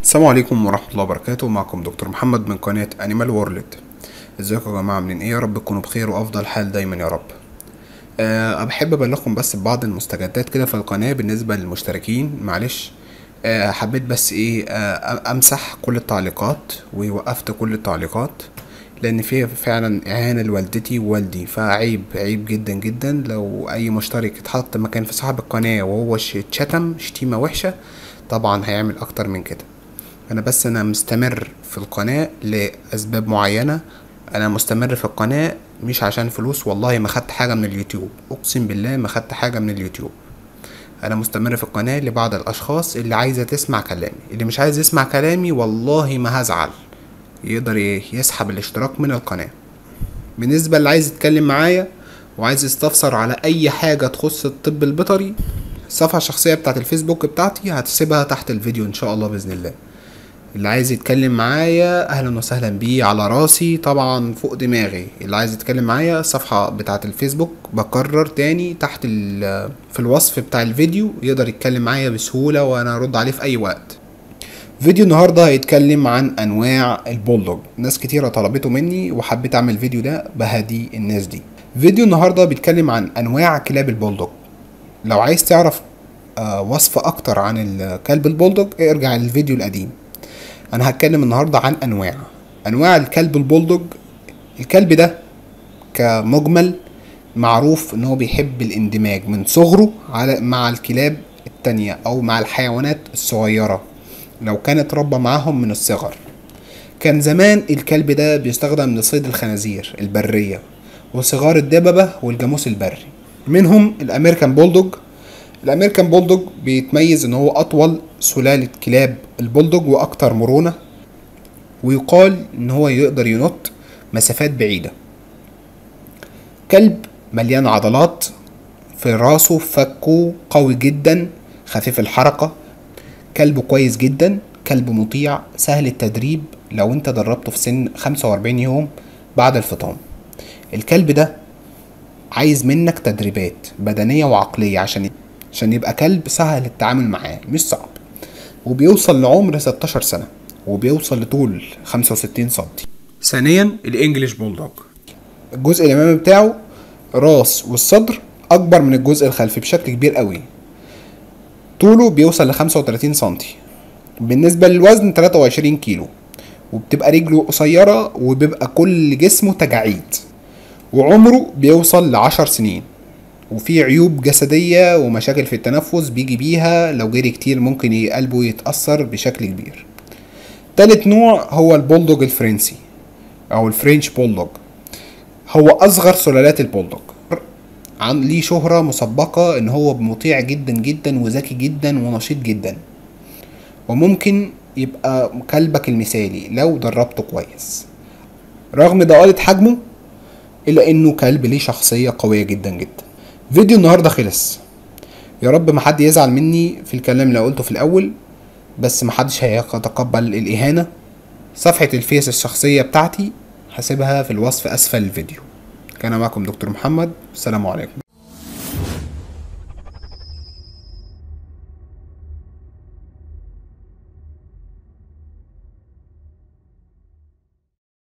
السلام عليكم ورحمة الله وبركاته معكم دكتور محمد من قناة انيمال وورلد ازيكم يا جماعة عاملين ايه يا رب تكونوا بخير وافضل حال دايما يا رب أه بحب ابلغكم بس ببعض المستجدات كده في القناة بالنسبة للمشتركين معلش أه حبيت بس ايه أه امسح كل التعليقات ووقفت كل التعليقات لان فيها فعلا اهانة لوالدتي ووالدي فعيب عيب جدا جدا لو اي مشترك اتحط مكان في صاحب القناة وهو ش- اتشتم شتيمة وحشة طبعا هيعمل اكتر من كده انا بس انا مستمر في القناة لاسباب معينة انا مستمر في القناة مش عشان فلوس والله ما خدت حاجة من اليوتيوب اقسم بالله ما خدت حاجة من اليوتيوب انا مستمر في القناة لبعض الاشخاص اللي عايزة تسمع كلامي اللي مش عايز يسمع كلامي والله ما هزعل يقدر ي- يسحب الاشتراك من القناة بالنسبة اللي عايز يتكلم معايا وعايز يستفسر على اي حاجة تخص الطب البيطري الصفحة الشخصية بتاعت الفيسبوك بتاعتي هتسيبها تحت الفيديو ان شاء الله بإذن الله اللي عايز يتكلم معايا اهلا وسهلا بيه على راسي طبعا فوق دماغي اللي عايز يتكلم معايا الصفحة بتاعت الفيسبوك بكرر تاني تحت ال- في الوصف بتاع الفيديو يقدر يتكلم معايا بسهولة وانا ارد عليه في اي وقت فيديو النهارده هيتكلم عن انواع البولدوج ناس كتيرة طلبته مني وحبيت اعمل فيديو ده بهدي الناس دي فيديو النهارده بيتكلم عن انواع كلاب البولدوج لو عايز تعرف آه، وصف اكتر عن الكلب البولدوج ارجع للفيديو القديم انا هتكلم النهارده عن انواع انواع الكلب البولدوج الكلب ده كمجمل معروف ان هو بيحب الاندماج من صغره على مع الكلاب التانية او مع الحيوانات الصغيرة لو كان اتربى معاهم من الصغر كان زمان الكلب ده بيستخدم لصيد الخنازير البرية وصغار الدببة والجاموس البري منهم الامريكان بولدوج الامريكان بولدوج بيتميز ان هو اطول سلالة كلاب البولدوج واكتر مرونة ويقال ان هو يقدر ينط مسافات بعيدة كلب مليان عضلات في راسه فكه قوي جدا خفيف الحركة كلب كويس جدا كلب مطيع سهل التدريب لو انت دربته في سن 45 يوم بعد الفطام الكلب ده عايز منك تدريبات بدنية وعقلية عشان عشان يبقى كلب سهل التعامل معاه مش صعب وبيوصل لعمر 16 سنة وبيوصل لطول 65 سنتي ثانيا الانجليش بولدوج الجزء الامامي بتاعه راس والصدر اكبر من الجزء الخلفي بشكل كبير قوي طوله بيوصل ل 35 سنتي بالنسبة للوزن 23 كيلو وبتبقى رجله قصيرة وبيبقى كل جسمه تجاعيد وعمره بيوصل لعشر سنين وفي عيوب جسدية ومشاكل في التنفس بيجي بيها لو جري كتير ممكن قلبه يتأثر بشكل كبير تالت نوع هو البولدوج الفرنسي أو الفرنش بولدوج هو أصغر سلالات البولدوج عن ليه شهرة مسبقة إن هو مطيع جدا جدا وذكي جدا ونشيط جدا وممكن يبقى كلبك المثالي لو دربته كويس رغم ضئالة حجمه إلا إنه كلب ليه شخصية قوية جدا جدا فيديو النهاردة خلص يا رب ما حد يزعل مني في الكلام اللي قلته في الأول بس محدش هيتقبل الإهانة صفحة الفيس الشخصية بتاعتي هسيبها في الوصف أسفل الفيديو كان معكم دكتور محمد السلام عليكم